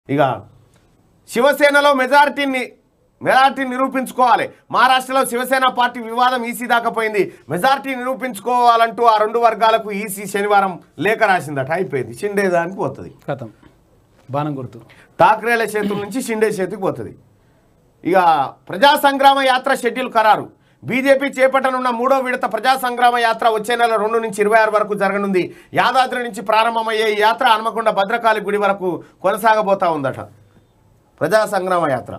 ఇక శివసేనలో మెజారిటీని మెజారిటీ నిరూపించుకోవాలి మహారాష్ట్రలో శివసేన పార్టీ వివాదం ఈసీ దాకా పోయింది మెజారిటీ నిరూపించుకోవాలంటూ ఆ రెండు వర్గాలకు ఈసీ శనివారం లేఖ రాసిందట అయిపోయింది షిండే దానికి పోతుంది కథం బాణం గుర్తు ఠాక్రేల చేతుల నుంచి షిండే చేతికి పోతుంది ఇక ప్రజా సంగ్రామ యాత్ర షెడ్యూల్ ఖరారు బీజేపీ చేపట్టనున్న మూడో విడత ప్రజా సంగ్రామ యాత్ర వచ్చే నెల రెండు నుంచి ఇరవై ఆరు వరకు జరగనుంది యాదాద్రి నుంచి ప్రారంభమయ్యే ఈ యాత్ర హనుమకొండ భద్రకాళి గుడి వరకు కొనసాగబోతా ఉందట ప్రజా సంగ్రామ యాత్ర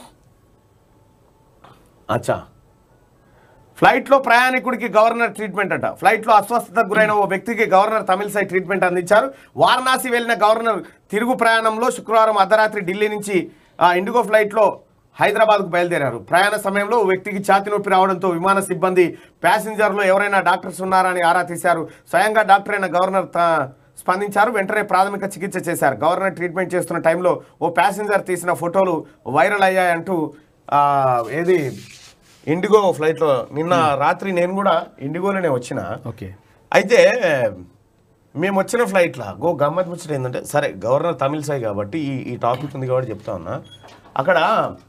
అచ్చా ఫ్లైట్లో ప్రయాణికుడికి గవర్నర్ ట్రీట్మెంట్ అట ఫ్లైట్లో అస్వస్థతకు గురైన ఓ వ్యక్తికి గవర్నర్ తమిళసై ట్రీట్మెంట్ అందించారు వారణాసి వెళ్లిన గవర్నర్ తిరుగు ప్రయాణంలో శుక్రవారం అర్ధరాత్రి ఢిల్లీ నుంచి ఆ, ఇండిగో ఫ్లైట్లో హైదరాబాద్కు బయలుదేరారు ప్రయాణ సమయంలో ఓ వ్యక్తికి ఛాతి నొప్పి రావడంతో విమాన సిబ్బంది ప్యాసింజర్లు ఎవరైనా డాక్టర్స్ ఉన్నారా అని ఆరా తీశారు స్వయంగా డాక్టర్ అయిన గవర్నర్ త- స్పందించారు వెంటనే ప్రాథమిక చికిత్స చేశారు గవర్నర్ ట్రీట్మెంట్ చేస్తున్న టైంలో ఓ ప్యాసింజర్ తీసిన ఫోటోలు వైరల్ అయ్యాయంటూ ఆ, ఏది ఇండిగో ఫ్లైట్లో నిన్న రాత్రి నేను కూడా ఇండిగోలోనే వచ్చిన ఓకే అయితే మేము వచ్చిన ఫ్లైట్లో గో గమ్మత్ ముచ్చట ఏంటంటే సరే గవర్నర్ తమిళ సాయి కాబట్టి ఈ ఈ టాపిక్ ఉంది కాబట్టి చెప్తా ఉన్నా అక్కడ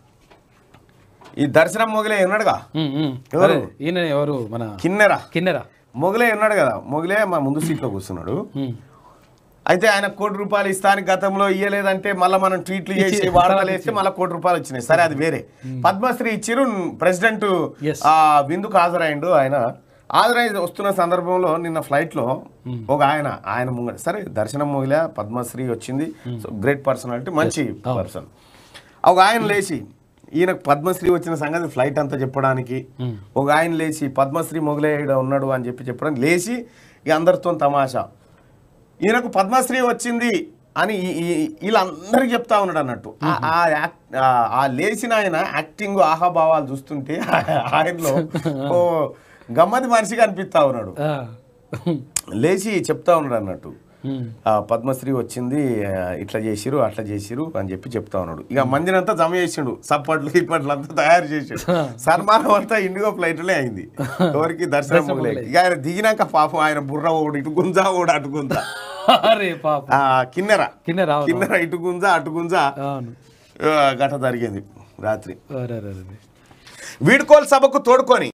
ఈ దర్శనం మొగలే ఉన్నాడుగా ఉమ్, ఉమ్. ఎవరు? అరే, ఈయన ఎవరు మన కిన్నెరా కిన్నెరా మొగలే ఉన్నాడు కదా మొగలే మా ముందు సీట్లో కూర్చున్నాడు ఉమ్. అయితే ఆయన కోటి రూపాయలు ఇస్తానికి గతంలో ఇయ్యలేదంటే మళ్ళీ మనం ట్వీట్లు చేసి వార్తలు వేస్తే మళ్ళీ కోటి రూపాయలు వచ్చినాయి సరే అది వేరే పద్మశ్రీ ఇచ్చిరు ప్రెసిడెంట్ Yes. ఆ విందుకు హాజరైండు ఆయన హాజరై వస్తున్న సందర్భంలో నిన్న ఫ్లైట్ లో ఒక ఆయన ఆయన ముంగట సరే దర్శనం మొగిలే పద్మశ్రీ వచ్చింది సో గ్రేట్ పర్సనాలిటీ మంచి పర్సన్ ఒక ఆయన లేచి ఈయనకు పద్మశ్రీ వచ్చిన సంగతి ఫ్లైట్ అంతా చెప్పడానికి ఒక ఆయన లేచి పద్మశ్రీ మొగలే ఈడ ఉన్నాడు అని చెప్పి చెప్పడానికి లేచి ఇక అందరితో తమాషా ఈయనకు పద్మశ్రీ వచ్చింది అని ఈ- ఈ- వీళ్ళందరికీ చెప్తా ఉన్నాడు అన్నట్టు ఆ- ఆ యాక్ట్ ఆ- ఆ లేచిన ఆయన యాక్టింగ్ ఆహాభావాలు చూస్తుంటే ఆయనలో ఓ గమ్మతి మనిషిగా అనిపిస్తా ఉన్నాడు ఆ. లేచి చెప్తా ఉన్నాడు అన్నట్టు ఉమ్. ఆ పద్మశ్రీ వచ్చింది ఆ, ఇట్లా చేసిరు అట్లా చేసిరు అని చెప్పి చెప్తా ఉన్నాడు ఇక మందినంతా జమ చేసిండు సప్పట్లు ఇప్పట్లు అంతా తయారు చేసిండు సన్మానం అంతా ఇండిగో ఫ్లైట్లే అయింది ఎవరికి దర్శనం మొదలైంది ఇక ఆయన దిగినాక పాపం ఆయన బుర్ర ఓడు ఇటు గుంజా ఓడు అటు గుంజా అరే పాప ఆ, కిన్నెర కిన్నెరా అవును. కిన్నెర ఇటు గుంజా అటు గుంజా అవును ఆ, గట జరిగింది రాత్రి అరే అరే అరే వీడ్కోల్ సభకు తోడుకొని